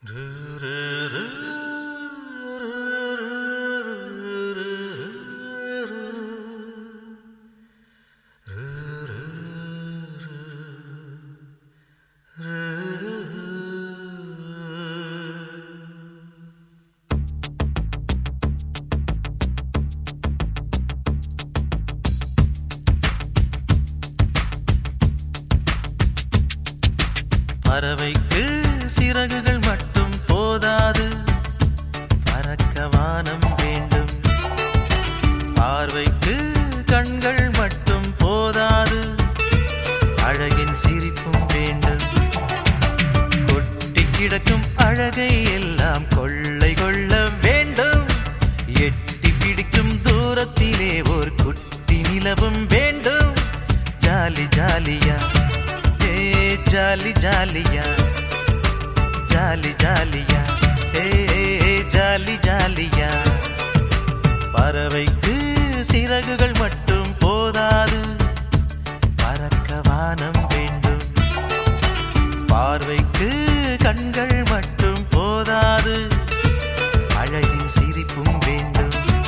பறவைக்கு சிறகுகள் மட்டும் போதாது பறக்க வானம் வேண்டும் பார்வைக்கு கண்கள் மட்டும் போதாது அழகின் சிரிப்பும் வேண்டும் கொட்டி கிடக்கும் அழகை எல்லாம் கொள்ளை கொள்ள வேண்டும் எட்டி பிடிக்கும் தூரத்திலே ஒரு குட்டி நிலவும் வேண்டும் ஜாலி ஜாலியா ஏ ஜாலி ஜாலியா ஜாலி ஜாலியா ஏ ஜாலி ஜாலியா பறவைக்கு சிறகுகள் மட்டும் போதாது பறக்க வானம் வேண்டும் பார்வைக்கு கண்கள் மட்டும் போதாது அழகின் சிரிப்பும் வேண்டும்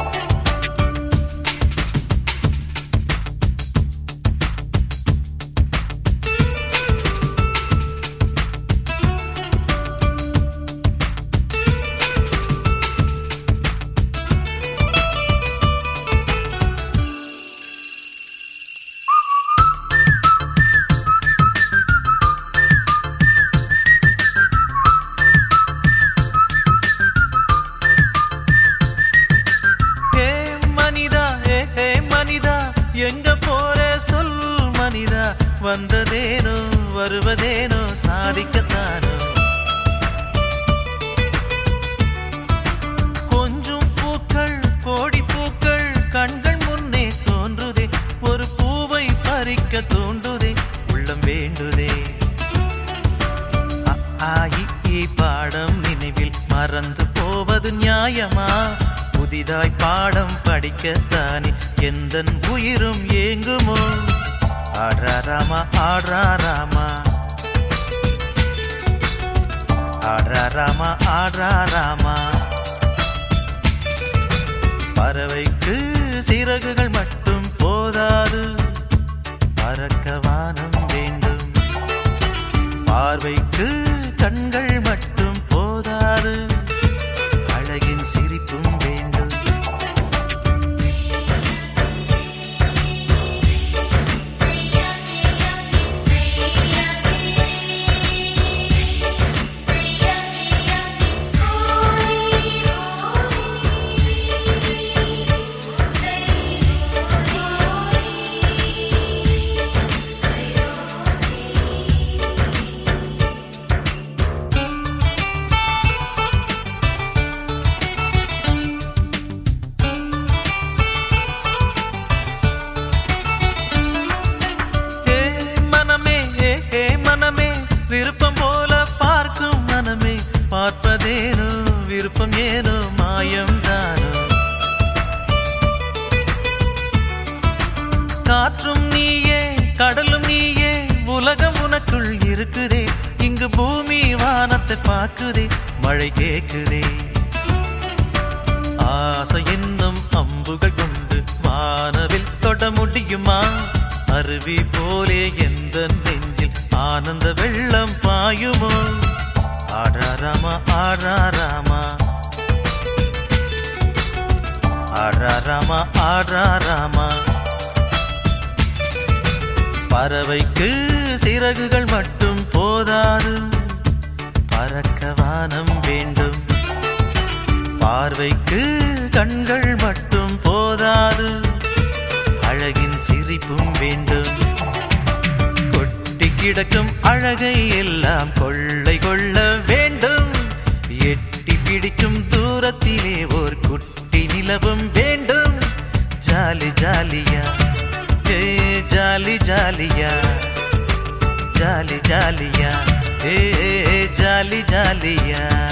ஏ மனிதா ஏ ஏ மனிதா எங்க போற சொல் மனிதா வந்ததேனோ வருவதேனோ சாதிக்கத்தானோ கொஞ்சம் பூக்கள் கோடி பூக்கள் கண்கள் முன்னே தோன்றுதே ஒரு பூவை பறிக்க தோன்றுதே உள்ளம் வேண்டுதே அ, ஆ, இ, ஈ பாடம் நினைவில் மறந்து போவது நியாயமா புதிதாய் பாடம் படிக்கத்தானே எந்த உயிரும் ஏங்குமோ ஆட்ரா ராமா ஆட்ரா ராமா ஆட்ரா ராமா ஆட்ரா ராமா பறவைக்கு சிறகுகள் மட்டும் போதாது பறக்க வானம் வேண்டும் பார்வைக்கு கண்கள் மட்டும் போதாது அழகின் சிரிப்பும் வேண்டும் ஏ மனமே ஏ ஏ மனமே விருப்பம் போல பார்க்கும் மனமே பார்ப்பதேனோ விருப்பம் ஏனோ மாயம் தானோ காற்றும் நீயே கடலும் நீயே உலகம் உனக்குள் இருக்குதே இங்கு பூமி வானத்தை பார்க்குதே மழை கேக்குதே ஆசை என்னும் அம்புகள் கொண்டு வானவில் தொட முடியுமா அருவி போலே எந்த நெஞ்சில் ஆனந்த வெள்ளம் பாயுமோ ஆடாராமா ஆடாராமா ஆடாராமா ஆடாராமா பறவைக்கு சிறகுகள் மட்டும் போதாது பறக்க வானம் வேண்டும் பார்வைக்கு கண்கள் மட்டும் போதாது அழகின் சிரிப்பும் வேண்டும் கொட்டி கிடக்கும் அழகை எல்லாம் கொள்ளை கொள்ள வேண்டும் எட்டி பிடிக்கும் தூரத்திலே ஒரு குட்டி நிலவும் வேண்டும் ஜாலி ஜாலியா ஏ ஜாலி ஜாலியா ஜாலி ஜாலியா ஏ ஜாலி ஜாலியா